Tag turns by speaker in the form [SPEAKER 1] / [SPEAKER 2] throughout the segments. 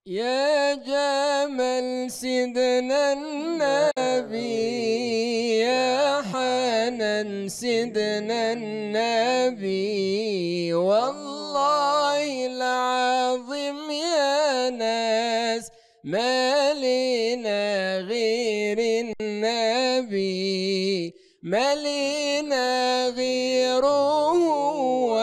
[SPEAKER 1] يا جمال سيدنا النبي يا حنان سيدنا النبي والله العظيم يا ناس ما لنا غير النبي ما لنا غيره هو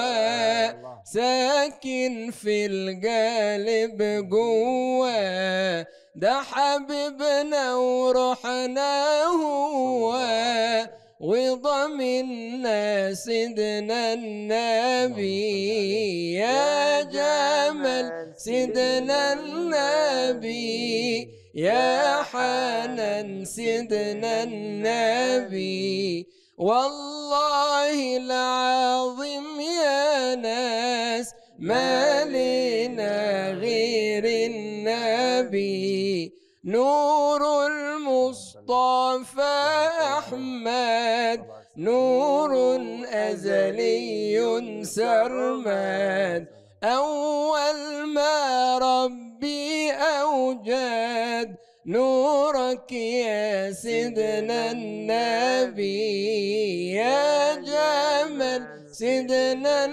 [SPEAKER 1] ساكن في القلب جوا ده حبيبنا وروحنا هو وضمنا سيدنا النبي يا جمال سيدنا النبي يا حنان سيدنا النبي والله العظيم يا ناس ما لنا غير النبي نور المصطفى أحمد نور أزلي سرمد أول ما ربي أوجد نورك يا سيدنا النبي يا جمال سيدنا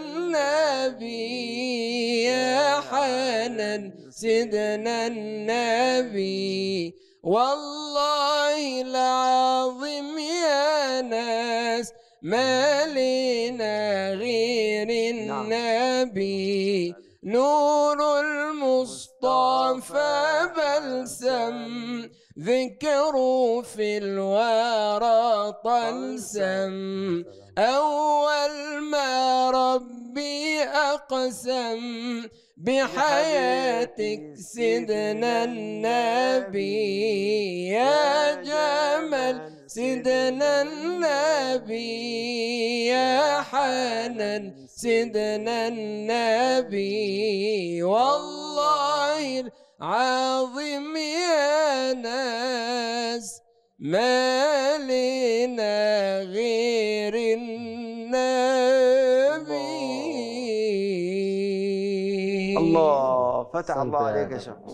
[SPEAKER 1] النبي يا حنان سيدنا النبي والله العظيم يا ناس ما لنا غير النبي نور المصطفى بلسم ذكره في الورى طلسم أول ما ربي أقسم بحياتك سيدنا النبي يا جمال سيدنا النبي يا حنان سيدنا النبي والله العظيم يا ناس ما لنا غير النبي
[SPEAKER 2] الله فتح
[SPEAKER 3] أحسنت
[SPEAKER 2] الله
[SPEAKER 3] يا
[SPEAKER 2] عليك يا
[SPEAKER 3] آدم.
[SPEAKER 2] شيخ